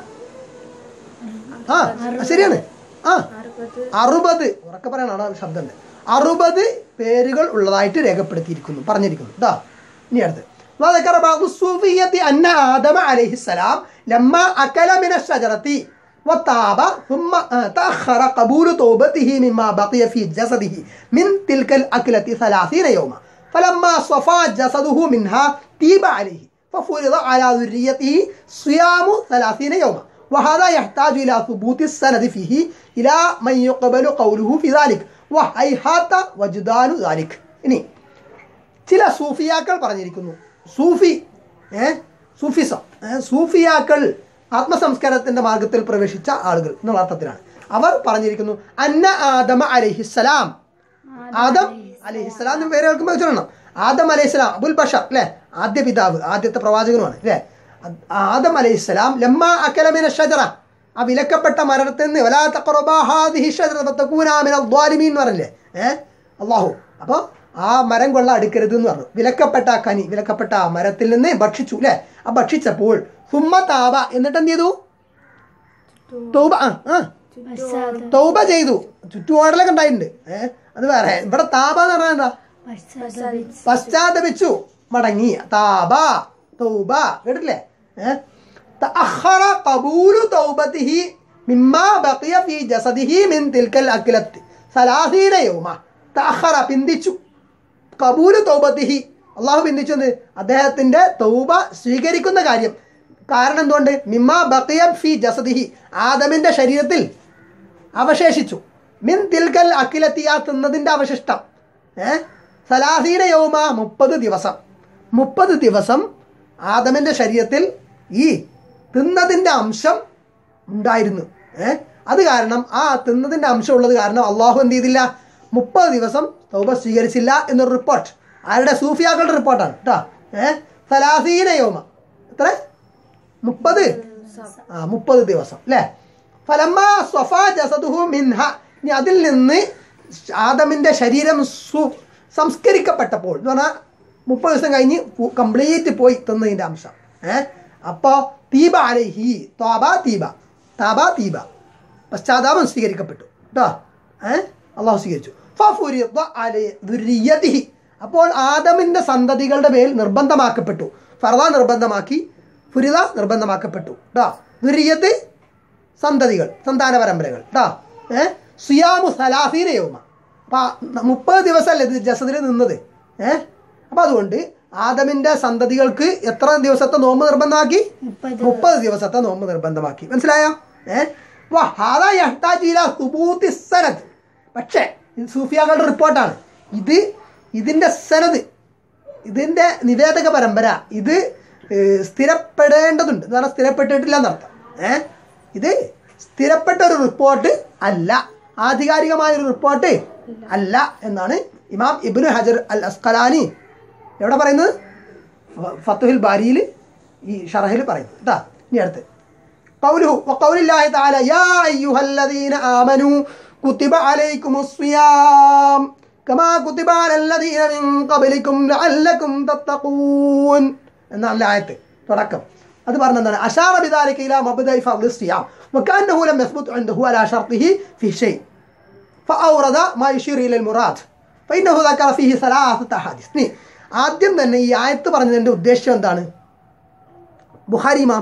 ആ ശരിയാണ് ആ അറുപത് ഉറക്കെ പറയണോ അവിടെ ശബ്ദം ഉണ്ട് അറുപത് പേരുകൾ ഉള്ളതായിട്ട് രേഖപ്പെടുത്തിയിരിക്കുന്നു പറഞ്ഞിരിക്കുന്നു കേട്ടോ ഇനി അടുത്ത് وذكر بعض الصوفية أن آدم عليه السلام لما أكل من الشجرة وتاب ثم آه، تأخر قبول توبته مما بقي في جسده من تلك الأكلة ثلاثين يوما فلما صفى جسده منها تيب عليه ففرض على ذريته صيام ثلاثين يوما وهذا يحتاج إلى ثبوت السند فيه إلى من يقبل قوله في ذلك وهيهات وجدان ذلك ഇനി ചില സൂഫിയാക്കൾ പറഞ്ഞിരിക്കുന്നു സൂഫി ഏ സൂഫിസം ഏ, സൂഫിയാക്കൾ ആത്മസംസ്കാരത്തിന്റെ മാർഗത്തിൽ പ്രവേശിച്ച ആളുകൾ എന്നുള്ള അർത്ഥത്തിലാണ് അവർ പറഞ്ഞിരിക്കുന്നു അന്ന ആദമ അലഹിസ്സലാം ആദം അലഹിസ്സലാം എന്ന് പേര് കേൾക്കുമ്പോൾ വെച്ചിരണം ആദം അലഹിസ്സലാം അബുൽ ബഷർ അല്ലേ ആദ്യ പിതാവ് ആദ്യത്തെ പ്രവാചകനുമാണ് അല്ലേ അത് ആദം അലഹിസ്സലാം ലമ്മ അക്കലമിന ഷജറ ആ വിലക്കപ്പെട്ട മരണത്തിൽ നിന്ന് വലാ തഖറബാ ഹാദിഹി ഷജറ ഫതകൂനാ മിനൽ ദ്വാലിമീൻ എന്ന് പറഞ്ഞില്ലേ ഏ അള്ളാഹു അപ്പോൾ ആ മരം കൊള്ള അടുക്കരുത് എന്ന് പറഞ്ഞു വിലക്കപ്പെട്ട ആ കനി വിലക്കപ്പെട്ട ആ മരത്തിൽ നിന്ന് ഭക്ഷിച്ചു അല്ലേ ആ ഭക്ഷിച്ചപ്പോൾ സുമ്മ താപ എന്നിട്ട് എന്ത് ചെയ്തു തൗബ ആ ആ പശ്ചാത്ത തൗബ ചെയ്തു ചുറ്റുപാടലൊക്കെ ഉണ്ടായിട്ടുണ്ട് ഏഹ് അത് വേറെ ഇവിടെ താപ എന്ന് പറഞ്ഞാൽ എന്താ പശ്ചാത്തപിച്ച് പശ്ചാത്തപിച്ചു മടങ്ങി താബ തൗബ കേട്ടില്ലേ ഏഹ് തഅഖറ ഖബൂലു തൗബതിഹി മിമ്മാ ബഖിയ ഫീ ജസദിഹി മിൻ തിൽക്കൽ അക്ലത്ത് സലാസീന യൗമ തഅഖറ പിന്തിച്ചു കബൂല് തൗബത്തിഹി അള്ളാഹു പിന്തിച്ചത് അദ്ദേഹത്തിന്റെ തൗബ സ്വീകരിക്കുന്ന കാര്യം കാരണം എന്തുകൊണ്ട് മിമ്മ ബക്കിയ ഫി ജസദിഹി ആദമിന്റെ ശരീരത്തിൽ അവശേഷിച്ചു മിൻ തിൽക്കൽ അഖിലത്തി ആ തിന്നതിന്റെ അവശിഷ്ടം ഏ സലാസീന യൗമ മുപ്പത് ദിവസം മുപ്പത് ദിവസം ആദമിന്റെ ശരീരത്തിൽ ഈ തിന്നതിന്റെ അംശം ഉണ്ടായിരുന്നു ഏ അത് കാരണം ആ തിന്നതിന്റെ അംശം ഉള്ളത് കാരണം അള്ളാഹു എന്ത് ചെയ്തില്ല മുപ്പത് ദിവസം തൗബ സ്വീകരിച്ചില്ല എന്നൊരു റിപ്പോർട്ട് ആരുടെ സൂഫിയാക്കളുടെ റിപ്പോർട്ടാണ് കേട്ടോ ഏ സലാസീന യോമ എത്ര മുപ്പത് ആ മുപ്പത് ദിവസം അല്ലേ ഫലമ്മ സ്വഫ ജസദുഹു മിൻഹ ഇനി അതിൽ നിന്ന് ആദമിന്റെ ശരീരം സു സംസ്കരിക്കപ്പെട്ടപ്പോൾ എന്ന് പറഞ്ഞാൽ മുപ്പത് ദിവസം കഴിഞ്ഞ് കംപ്ലീറ്റ് പോയി തിന്നതിൻ്റെ അംശം ഏ അപ്പോൾ തീബ അലഹി ത്വാബ തീബ താബ തീബ പശ്ചാത്താപം സ്വീകരിക്കപ്പെട്ടു കേട്ടോ ഏ അള്ളാഹു സ്വീകരിച്ചു ഫഫുരിദ അലൈ ദുരിയതിഹി അപ്പോൾ ആദമിൻ്റെ സന്തതികളുടെ മേൽ നിർബന്ധമാക്കപ്പെട്ടു ഫർദ നിർബന്ധമാക്കി ഫുരിദ നിർബന്ധമാക്കപ്പെട്ടു കേട്ടോ ദുരിയത്ത് സന്തതികൾ സന്താന പരമ്പരകൾ കേട്ടോ ഏ സുയാമു സലാസീന യൗമ അപ്പം മുപ്പത് ദിവസമല്ലേ ഇത് ജസദിൽ നിന്നത് ഏ അപ്പം അതുകൊണ്ട് ആദമിൻ്റെ സന്തതികൾക്ക് എത്ര ദിവസത്തെ നോമ്പ് നിർബന്ധമാക്കി മുപ്പത് മുപ്പത് ദിവസത്തെ നോമ്പ് നിർബന്ധമാക്കി മനസ്സിലായോ ഏ വാ ഹാദാ യഹ്താജ് ഇലാ സുബൂത്തി സനദ് പക്ഷേ ഇത് സൂഫിയാക്കളുടെ റിപ്പോർട്ടാണ് ഇത് ഇതിൻ്റെ സനത് ഇതിൻ്റെ നിവേദക പരമ്പര ഇത് ഏ, സ്ഥിരപ്പെടേണ്ടതുണ്ട് എന്ന് പറഞ്ഞാൽ സ്ഥിരപ്പെട്ടിട്ടില്ല എന്നർത്ഥം ഏ ഇത് സ്ഥിരപ്പെട്ട ഒരു റിപ്പോർട്ട് അല്ല ആധികാരികമായ ഒരു റിപ്പോർട്ട് അല്ല എന്നാണ് ഇമാം ഇബ്നു ഹജർ അൽ അസ്കലാനി എവിടെ പറയുന്നത് ഫത്തുഹിൽ ബാരിയിൽ ഈ ഷറഹിൽ പറയുന്നു കേട്ടാ ഇനി അടുത്ത് قوله وقول الله تعالى يا أيها الذين آمنوا كتب عليكم الصيام كما كتب على الذين من قبلكم لعلكم تتقون എന്നാണ് ആയത്ത് തുടക്കം അത് പറഞ്ഞെന്താണ് അഷാറ ബിദാലിക ഇലാ മബ്ദഇ ഫർദി الصيام وكأنه لم يثبت عنده على شرطه في شيء فأورد ما يشير إلى المراد فإنه ذكر فيه ثلاثة أحاديث നീ ആദ്യം തന്നെ ഈ ആയത്ത് പറഞ്ഞതിൻ്റെ ഉദ്ദേശം എന്താണ് ബുഖാരി ഇമാം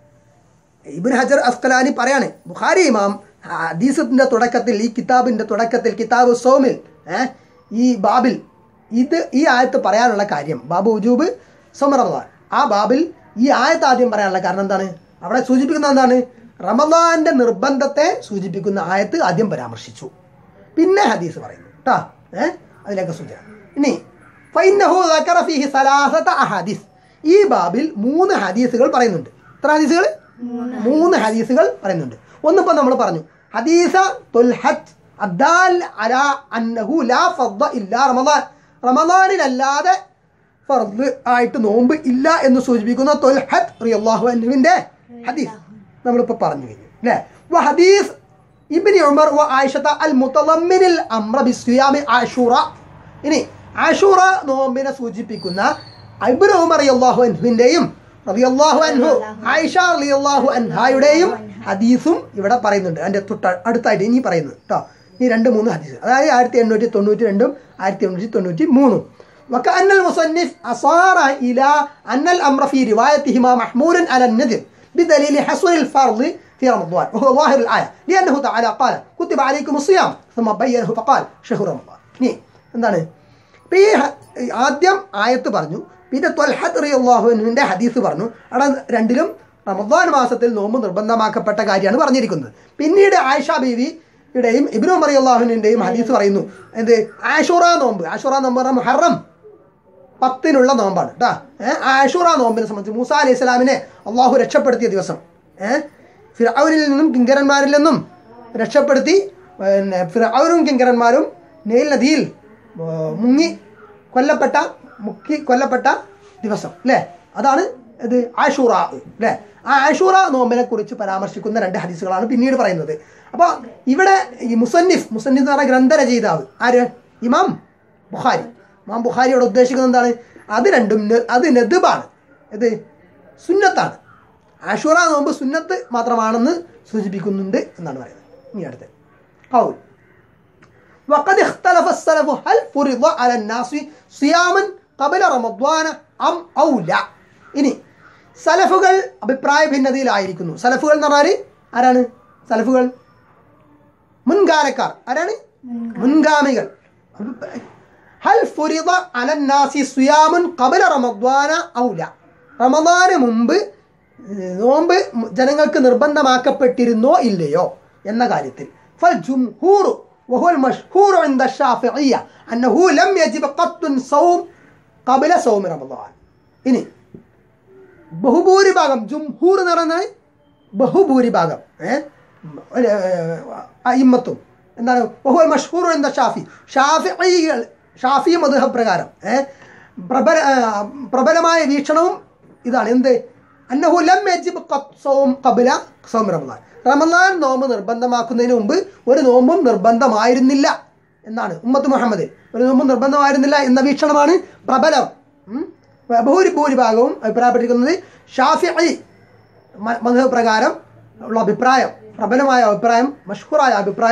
ഇബിൻ ഹജർ അസ്കലാനി പറയാണ് ബുഖാരി ഇമാം ഹദീസത്തിൻ്റെ തുടക്കത്തിൽ ഈ കിതാബിൻ്റെ തുടക്കത്തിൽ കിതാബ് സോമിൽ ഏ, ഈ ബാബിൽ ഇത് ഈ ആയത്ത് പറയാനുള്ള കാര്യം ബാബു ഉജൂബ് സോമറമദാൻ ആ ബാബിൽ ഈ ആയത്ത് ആദ്യം പറയാനുള്ള കാരണം എന്താണ് അവിടെ സൂചിപ്പിക്കുന്ന എന്താണ് റമദാന്റെ നിർബന്ധത്തെ സൂചിപ്പിക്കുന്ന ആയത്ത് ആദ്യം പരാമർശിച്ചു പിന്നെ ഹദീസ് പറയുന്നു കേട്ടോ ഏഹ് അതിലേക്ക് സൂചന ഇനി ഫൈനഹു ദക്കറ ഫീഹി സലാസത അഹദീസ് ഈ ബാബിൽ മൂന്ന് ഹദീസുകൾ പറയുന്നുണ്ട് എത്ര ഹദീസുകൾ മൂന്ന് ഹദീസുകൾ പറയുന്നുണ്ട് ഒന്നിപ്പോൾ നമ്മൾ പറഞ്ഞു ഹദീസ തുൽഹത്ത് അദ്ദാൽ അലാ അന്നഹു ലാ ഫദ്ദ ഇല്ലാ റമദാൻ റമദാനിലല്ലാതെ ഫർദ് ആയിട്ട് നോമ്പ് ഇല്ല എന്ന് സൂചിപ്പിക്കുന്ന തൊൽഹത്ത് റിയല്ലാഹു അൻഹുവിൻ്റെ ഹദീസ് നമ്മളിപ്പോൾ പറഞ്ഞു കഴിഞ്ഞു അല്ലേ വ ഹദീസ് ഇബ്നി ഉമർ വ ആയിഷത്ത അൽ മുത്തലമ്മിനിൽ അമ്ര ബിസ്വിയാമി ആഷൂറ ഇനി ആഷൂറ നോമ്പിനെ സൂചിപ്പിക്കുന്ന ഇബ്നു ഉമർ റളിയല്ലാഹു അൻഹുവിൻ്റെയും റളിയല്ലാഹു അൻഹു ആയിഷ റളിയല്ലാഹു അൻഹായുടെയും ഹദീസും ഇവിടെ പറയുന്നുണ്ട് അതിൻ്റെ തൊട്ട അടുത്തായിട്ട് ഇനി പറയുന്നത് കേട്ടോ ഈ രണ്ട് മൂന്ന് ഹദീസ് അതായത് ആയിരത്തി എണ്ണൂറ്റി തൊണ്ണൂറ്റി രണ്ടും ആയിരത്തി എണ്ണൂറ്റി തൊണ്ണൂറ്റി മൂന്നും وكأن المصنف أصار إلى أن الأمر في روايتهما محمول على الندب بدليل حصر الفرض في رمضان وهو ظاهر الآية لأنه تعالى قال كتب عليكم الصيام ثم بينه فقال شهر رمضان നീ എന്താണ് ഇപ്പം ഈ ഹ- ഈ ആദ്യം ആയത്ത് പറഞ്ഞു പിന്നെ ത്വൽഹത്ത് റിയാഹുവിൻ്റെ ഹദീസ് പറഞ്ഞു അവിടെ രണ്ടിലും റമദാൻ മാസത്തിൽ നോമ്പ് നിർബന്ധമാക്കപ്പെട്ട കാര്യമാണ് പറഞ്ഞിരിക്കുന്നത് പിന്നീട് ആയിഷ ബീവിയുടെയും ഇബ്നു മറിയുള്ളാഹുവിൻ്റെയും ഹദീസ് പറയുന്നു എന്ത് ആഷുറ നോമ്പ് ആഷുറ നോമ്പ് പറഞ്ഞാൽ മുഹറം പത്തിനുള്ള നോമ്പാണ് കേട്ടോ ഏഹ് ആഷുറ നോമ്പിനെ സംബന്ധിച്ച് മൂസ അലൈഹി സ്വലാമിനെ അള്ളാഹു രക്ഷപ്പെടുത്തിയ ദിവസം ഏഹ് ഫിറൌനിൽ നിന്നും കിങ്കരന്മാരിൽ നിന്നും രക്ഷപ്പെടുത്തി പിന്നെ ഫിറൌനും കിങ്കരന്മാരും നെയിൽ നദിയിൽ ആ, മുങ്ങി കൊല്ലപ്പെട്ട മുക്കി കൊല്ലപ്പെട്ട ദിവസം അല്ലേ അതാണ് ഇത് ആഷൂറ അല്ലേ ആ ആഷൂറ നോമ്പിനെ കുറിച്ച് പരാമർശിക്കുന്ന രണ്ട് ഹദീസുകളാണ് പിന്നീട് പറയുന്നത് അപ്പോൾ ഇവിടെ ഈ മുസന്നിഫ് മുസന്നിഫ് എന്ന് പറഞ്ഞ ഗ്രന്ഥരചയിതാവ് ആര് ഇമാം ബുഖാരി ഇമാം ബുഖാരിയോട് ഉദ്ദേശിക്കുന്നത് എന്താണ് അത് രണ്ടും ന- അത് നെതുബാണ് ഇത് സുന്നത്താണ് ആഷൂറ നോമ്പ് സുന്നത്ത് മാത്രമാണെന്ന് സൂചിപ്പിക്കുന്നുണ്ട് എന്നാണ് പറയുന്നത് ഇനി അടുത്ത് കൗൽ وقد اختلف السلف هل فرض على الناس صياما قبل رمضان أم أو لا ഇനി സലഫുകൾ അഭിപ്രായ ഭിന്നതയിലായിരിക്കുന്നു സലഫുകൾ എന്ന് പറഞ്ഞാൽ ആരാണ് സലഫുകൾ മുൻകാലക്കാർ ആരാണ് മുൻഗാമികൾ ഹൽ ഫുരിദ അലന്നാസി സുയാമുൻ കബല റമദ്വാന ഔല റമദാന് മുമ്പ് ഏഹ്, നോമ്പ് ജനങ്ങൾക്ക് നിർബന്ധമാക്കപ്പെട്ടിരുന്നോ ഇല്ലയോ എന്ന കാര്യത്തിൽ ഫൽ ജുംഹൂറു وهو المشهور عند الشافعية أنه لم يجب قط صوم قبل صوم رمضان ഇനി ബഹുഭൂരിഭാഗം ജുംഹൂർ എന്ന് പറയുന്നത് ബഹുഭൂരിഭാഗം ഏഹ് അയിമത്തും എന്താണ് ബഹുൽ മഷ്ഹൂർ എന്താ ഷാഫി ഷാഫികൾ ഷാഫി മധുഹ പ്രകാരം ഏഹ് പ്രബല ആ, പ്രബലമായ വീക്ഷണവും ഇതാണ് എന്ത് അന്നഹു ലം യജിബ് ഖത്ത് സൗം ഖബല സൗം റമദാൻ റമദാൻ നോമ്പ് നിർബന്ധമാക്കുന്നതിന് മുമ്പ് ഒരു നോമ്പും നിർബന്ധമായിരുന്നില്ല എന്നാണ് ഉമ്മത്ത് മുഹമ്മദ് ഒരു നോമ്പും നിർബന്ധമായിരുന്നില്ല എന്ന വീക്ഷണമാണ് പ്രബലം ഉം. ബഹുരി ഭൂരിഭാഗവും അഭിപ്രായപ്പെട്ടിരിക്കുന്നത് ഷാഫി മധു പ്രകാരം ഉള്ള അഭിപ്രായം പ്രബലമായ അഭിപ്രായം മഷ്ഹൂറായ അഭിപ്രായവും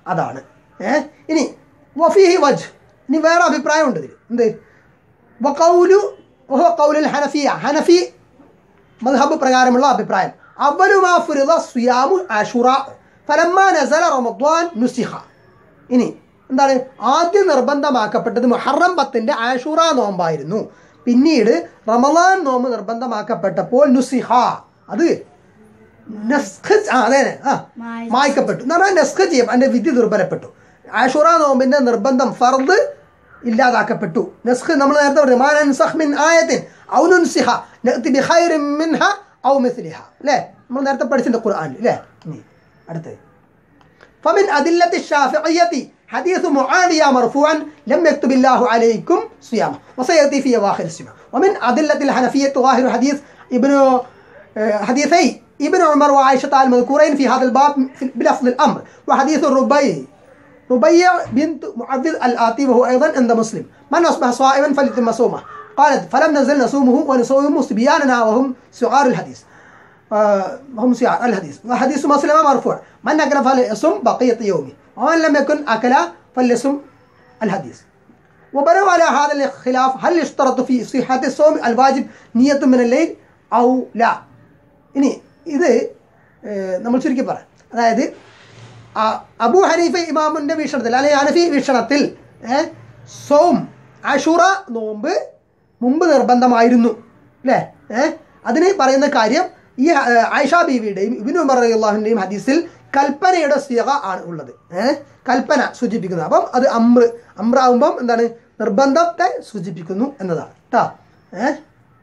അതാണ് ഏ ഇനി വഫീഹി വജ് ഇനി വേറെ അഭിപ്രായമുണ്ട് ഇതിൽ എന്ത് വഖൗലു വഹുവ ഖൗലുൽ ഹനഫിയ ഹനഫി മദ്ഹബ് പ്രകാരമുള്ള അഭിപ്രായം അവലുമാ ഫുരിദ സിയാമു ആഷുറ ഫലമ്മ നസല റമദ്വാൻ നുസിഹ ഇനി എന്താണ് ആദ്യം നിർബന്ധമാക്കപ്പെട്ടത് മുഹറം പത്തിൻ്റെ ആഷുറ നോമ്പായിരുന്നു പിന്നീട് റമദാൻ നോമ്പ് നിർബന്ധമാക്കപ്പെട്ടപ്പോൾ നുസിഹ അത് നസ്ഖ് ആ അതെ ആ മായി- മായ്ക്കപ്പെട്ടു എന്ന് പറഞ്ഞാൽ നസ്ഖ് ചെയ്യും അതിൻ്റെ വിധി ദുർബലപ്പെട്ടു ആഷുറ നോമ്പിൻ്റെ നിർബന്ധം ഫർദ് ഇല്ലാതാക്കപ്പെട്ടു നസ്ഖ് നമ്മൾ നേരത്തെ പറഞ്ഞു മാ നൻസഖ് മിൻ ആയത്തിൻ ഔ നുൻസിഹ നഅതി ബിഖൈറിൻ മിൻഹ ഔ മിസ്ലിഹ അല്ലേ നമ്മൾ നേരത്തെ പഠിച്ചിട്ടുണ്ട് ഖുർആനിൽ അല്ലേ ഇനി അടുത്തത് فمن أدلة الشافعية حديث معاوية مرفوعا لم يكتب الله عليكم صيامه وسيأتي في أواخر السماء ومن أدلة الحنفية ظاهر حديث ابن آه، حديثي ابن عمر وعائشة المذكورين في هذا الباب في- بلفظ الأمر وحديث الربيع ربيع بنت معذر الآتي وهو أيضا عند مسلم من أصبح صائما فليتم صومه قالت فلم نزل نصومه ونصوم صبياننا وهم صغار الحديث آه، هم صيام الحديث وحديث مسلم مرفوع من أكل فليصم بقية يومه ومن لم يكن أكل فليصم الحديث وبنوا على هذا الخلاف هل يشترط في صحة الصوم الواجب نية من الليل أو لا ഇനി ഇത് ഏഹ്, നമ്മൾ ചുരുക്കി പറയാം അതായത് ആ- അബൂ ഹനീഫ ഇമാമിൻ്റെ വീക്ഷണത്തിൽ അല്ലെങ്കിൽ ഹനഫി വീക്ഷണത്തിൽ ഏഹ്, സോം അഷുറ നോമ്പ് മുമ്പ് നിർബന്ധമായിരുന്നു അല്ലേ ഏഹ് അതിന് പറയുന്ന കാര്യം ഈ ഏഹ്, ആയിഷ ബീവിയുടെയും ഇബിനു ഉമർ അള്ളാഹുവിൻ്റെയും ഹദീസിൽ കൽപ്പനയുടെ സിയക ആണ് ഉള്ളത് ഏഹ് കൽപ്പന സൂചിപ്പിക്കുന്നത് അപ്പം അത് അമ്ര അമ്രാവുമ്പം എന്താണ് നിർബന്ധത്തെ സൂചിപ്പിക്കുന്നു എന്നതാണ് കേട്ടോ ഏഹ്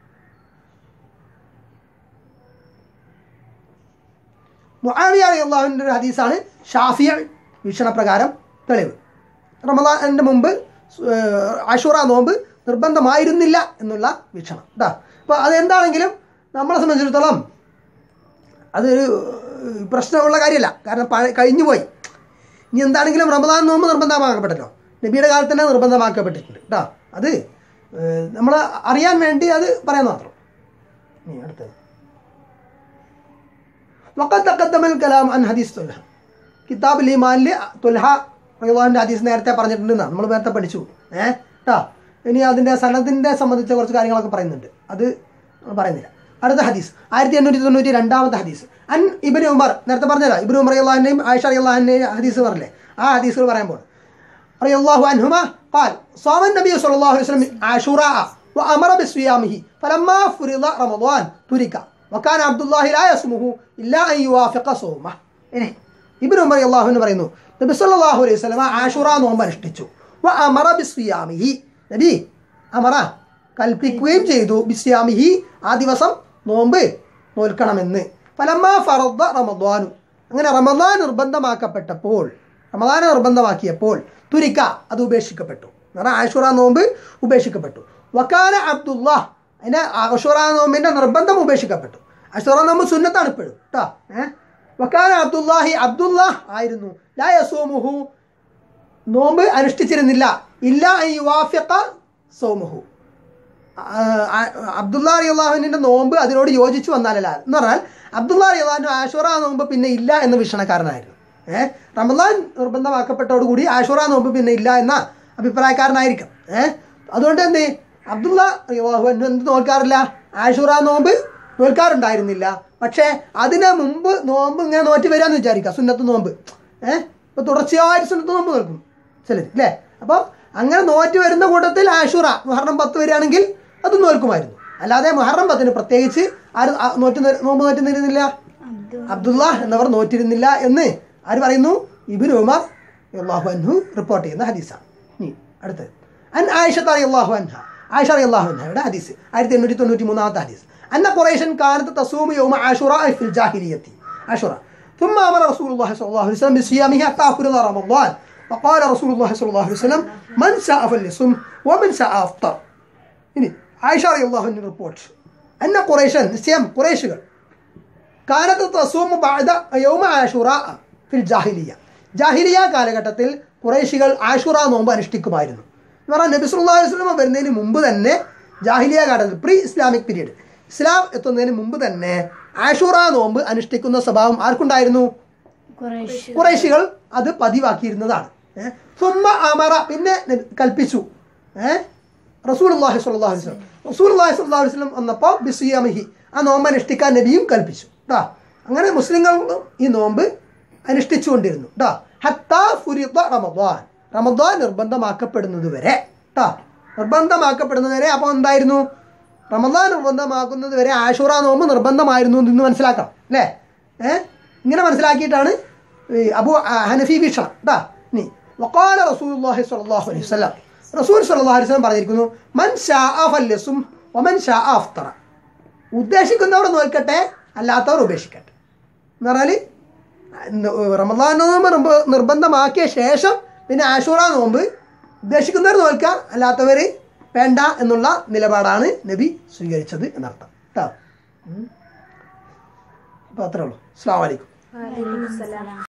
മുആവിയ അള്ളാഹുവിൻ്റെ ഒരു ഹദീസാണ് ഷാഫിയ വീക്ഷണപ്രകാരം തെളിവ് റമദാൻ്റെ മുമ്പ് ഏഹ്, ആഷൂറ നോമ്പ് നിർബന്ധമായിരുന്നില്ല എന്നുള്ള വീക്ഷണം കേട്ടോ അപ്പോൾ അതെന്താണെങ്കിലും നമ്മളെ സംബന്ധിച്ചിടത്തോളം അതൊരു ഏഹ്, പ്രശ്നമുള്ള കാര്യമല്ല കാരണം പഴ കഴിഞ്ഞു പോയി ഇനി എന്താണെങ്കിലും റമദാൻ നോമ്പ് നിർബന്ധമാക്കപ്പെട്ടല്ലോ നബിയുടെ കാലത്ത് തന്നെ നിർബന്ധമാക്കപ്പെട്ടിട്ടുണ്ട് കേട്ടോ അത് നമ്മൾ അറിയാൻ വേണ്ടി അത് പറയാൻ മാത്രം ഇനി അടുത്തത് وقد تقدم الكلام عن حديث طلحة കിതാബ് ലീമാനിൽ തുൽഹ റഹിവാൻ്റെ ഹദീസ് നേരത്തെ പറഞ്ഞിട്ടുണ്ടെന്നാണ് നമ്മൾ നേരത്തെ പഠിച്ചു ഏഹ് കേട്ടോ ഇനി അതിൻ്റെ സനദിൻ്റെ സംബന്ധിച്ച കുറച്ച് കാര്യങ്ങളൊക്കെ പറയുന്നുണ്ട് അത് നമ്മൾ പറയുന്നില്ല അടുത്ത ഹദീസ് ആയിരത്തി എണ്ണൂറ്റി തൊണ്ണൂറ്റി രണ്ടാമത്തെ ഹദീസ് അൻ ഇബിൻ ഉമർ നേരത്തെ പറഞ്ഞല്ലോ ഇബിൻ ഉമർ അള്ളാഹിൻ്റെയും ആയിഷ അള്ളാഹിൻ്റെയും ഹദീസ് പറഞ്ഞില്ലേ ആ ഹദീസുകൾ പറയുമ്പോൾ رضي الله عنهما قال صام النبي صلى الله عليه وسلم عاشوراء وأمر بصيامه فلما فرض رمضان ترك وكان عبد الله لا يصومه إلا أن يوافق صومه ഇനി ഇബ്നു ഉമർ അള്ളാഹു എന്ന് പറയുന്നു നബി സല്ലല്ലാഹു അലൈഹി വസല്ലമ ആഷുറ നോമ്പ് അനുഷ്ഠിച്ചു വ അമറ ബിസ്വിയാമിഹി നബി അമറ കൽപ്പിക്കുകയും ചെയ്തു ബിസ്യാമിഹി ആ ദിവസം നോമ്പ് നോൽക്കണമെന്ന് ഫലമ്മ ഫറദ റമദ്വാനു അങ്ങനെ റമദാൻ നിർബന്ധമാക്കപ്പെട്ടപ്പോൾ റമദാൻ നിർബന്ധമാക്കിയപ്പോൾ തുരിക്ക അത് ഉപേക്ഷിക്കപ്പെട്ടു എന്ന് പറഞ്ഞാൽ ആഷുറ നോമ്പ് ഉപേക്ഷിക്കപ്പെട്ടു വക്കാന അബ്ദുള്ള അതിൻ്റെ ആഷുറ നോമ്പിൻ്റെ നിർബന്ധം ഉപേക്ഷിക്കപ്പെട്ടു അഷുറ നോമ്പ് സുന്നത്താണ് ഇപ്പോഴും കേട്ടോ ഏഹ് വക്കാന അബ്ദുല്ലാഹി അബ്ദുള്ള ആയിരുന്നു ലാ യസൂമുഹു നോമ്പ് അനുഷ്ഠിച്ചിരുന്നില്ല ഇല്ല യുവാഫിഖ സോമുഹു അബ്ദുള്ള അലിയുള്ളാഹുവിൻ്റെ നോമ്പ് അതിനോട് യോജിച്ചു വന്നാലല്ല എന്ന് പറഞ്ഞാൽ അബ്ദുള്ള അലിയുള്ളാഹിൻ്റെ ആഷുറ നോമ്പ് പിന്നെ ഇല്ല എന്ന വീക്ഷണക്കാരനായിരുന്നു ഏഹ് റമദാൻ നിർബന്ധമാക്കപ്പെട്ടോടുകൂടി ആഷുറ നോമ്പ് പിന്നെ ഇല്ല എന്ന അഭിപ്രായക്കാരനായിരിക്കും ഏഹ് അതുകൊണ്ട് എന്ത് അബ്ദുള്ള അലിയുള്ളാഹു എന്ത് നോക്കാറില്ല ആഷുറ നോമ്പ് നോൽക്കാറുണ്ടായിരുന്നില്ല പക്ഷേ അതിന് മുമ്പ് നോമ്പ് ഇങ്ങനെ നോറ്റി വരാമെന്ന് വിചാരിക്കുക സുന്നത്ത് നോമ്പ് ഏഹ് ഇപ്പോൾ തുടർച്ചയായിട്ട് സുന്നത്ത് നോമ്പ് നോക്കും ചിലർ അല്ലേ അപ്പോൾ അങ്ങനെ നോറ്റ് വരുന്ന കൂട്ടത്തിൽ ആഷുറ മുഹറം പത്ത് വരികയാണെങ്കിൽ അത് നോൽക്കുമായിരുന്നു അല്ലാതെ മുഹറം പത്തിന് പ്രത്യേകിച്ച് ആരും ആ നോറ്റ് നിര- നോമ്പ് നോറ്റുന്നിരുന്നില്ല അബ്ദുള്ള എന്നവർ നോറ്റിരുന്നില്ല എന്ന് ആര് പറയുന്നു ഇബിൻ ഉമർ അള്ളാഹു അൻഹു റിപ്പോർട്ട് ചെയ്യുന്ന ഹദീസാണ് ഇനി അടുത്തത് അൻ ആയിഷ അള്ളാഹു അൻഹ ആയിഷ അള്ളാഹു അൻഹയുടെ ഹദീസ് ആയിരത്തി എണ്ണൂറ്റി തൊണ്ണൂറ്റി മൂന്നാമത്തെ ഹദീസ് അന്ന ഖുറൈശൻ കാനത്ത് തസൂമു യൗമ ആഷുറ ഫിൽ ജാഹിലിയത്തി ആഷുറ ثم أمر رسول الله صلى الله عليه وسلم بصيامه حتى فرض رمضان وقال رسول الله صلى الله عليه وسلم من شاء فليصم ومن شاء أفطر ഇനി ആയിഷ അള്ളാഹു റിപ്പോർട്ട് അന്ന ഖുറൈശൻ നിശ്ചയം ഖുറൈശുകൾ കാനത്ത് തസൂമു ബഅദ യൗമ ആഷുറ ഫിൽ ജാഹിലിയ ജാഹിലിയ കാലഘട്ടത്തിൽ കുറേശികൾ ആഷുറ നോമ്പ് അനുഷ്ഠിക്കുമായിരുന്നു എന്ന് പറഞ്ഞാൽ നബി സല്ലല്ലാഹു അലൈഹി വസല്ലം വരുന്നതിന് മുമ്പ് തന്നെ ജാഹിലിയ കാലഘട്ടത്തിൽ പ്രീ ഇസ്ലാമിക് പീരീഡ് ഇസ്ലാം എത്തുന്നതിന് മുമ്പ് തന്നെ ആഷുറ നോമ്പ് അനുഷ്ഠിക്കുന്ന സ്വഭാവം ആർക്കുണ്ടായിരുന്നു കുറേശ്ശി കുറേശികൾ അത് പതിവാക്കിയിരുന്നതാണ് ഏഹ് സുമ്മ അമറ പിന്നെ ന- കൽപ്പിച്ചു ഏഹ് റസൂൽ അള്ളാഹി സ്വല്ലല്ലാഹു അലൈഹി വസല്ലം റസൂൽ അള്ളാഹി സ്വല്ലല്ലാഹു അലൈഹി വസല്ലം വന്നപ്പോൾ ബിസിയാമിഹി ആ നോമ്പ് അനുഷ്ഠിക്കാൻ നബിയും കൽപ്പിച്ചു ട്ടാ അങ്ങനെ മുസ്ലിങ്ങൾ ഈ നോമ്പ് അനുഷ്ഠിച്ചുകൊണ്ടിരുന്നു ട്ടാ ഹത്താ ഫുരിദ റമദാൻ റമദാൻ നിർബന്ധമാക്കപ്പെടുന്നത് വരെ ട്ടാ നിർബന്ധമാക്കപ്പെടുന്നത് വരെ അപ്പോൾ എന്തായിരുന്നു റമദാൻ നിർബന്ധമാക്കുന്നത് വരെ ആഷുറ നോമ്പ് നിർബന്ധമായിരുന്നു എന്ന് മനസ്സിലാക്കണം അല്ലേ ഏഹ് ഇങ്ങനെ മനസ്സിലാക്കിയിട്ടാണ് ഈ അബു ആ, ഹനഫി വീക്ഷണം കേട്ടാ ഇനി വക്കാല റസൂലുള്ളാഹി സ്വല്ലല്ലാഹു അലൈഹി വസല്ലം റസൂൽ സ്വല്ലല്ലാഹു അലൈഹി വസല്ലം പറഞ്ഞിരിക്കുന്നു മൻ ഷാഅ ഫല്യസും വമൻ ഷാഅ അഫ്തറ ഉദ്ദേശിക്കുന്നവർ നോക്കട്ടെ അല്ലാത്തവർ ഉപേക്ഷിക്കട്ടെ എന്ന് പറഞ്ഞാൽ റമദാൻ നോമ്പ് നിർബ- നിർബന്ധമാക്കിയ ശേഷം പിന്നെ ആഷൂറ നോമ്പ് ഉദ്ദേശിക്കുന്നവർ നോക്കുക അല്ലാത്തവർ വേണ്ട എന്നുള്ള നിലപാടാണ് നബി സ്വീകരിച്ചത് എന്നർത്ഥം കേട്ടോ അപ്പോൾ അത്രേ ഉള്ളൂ അസ്സാം വലൈക്കും വലൈക്കും സലാം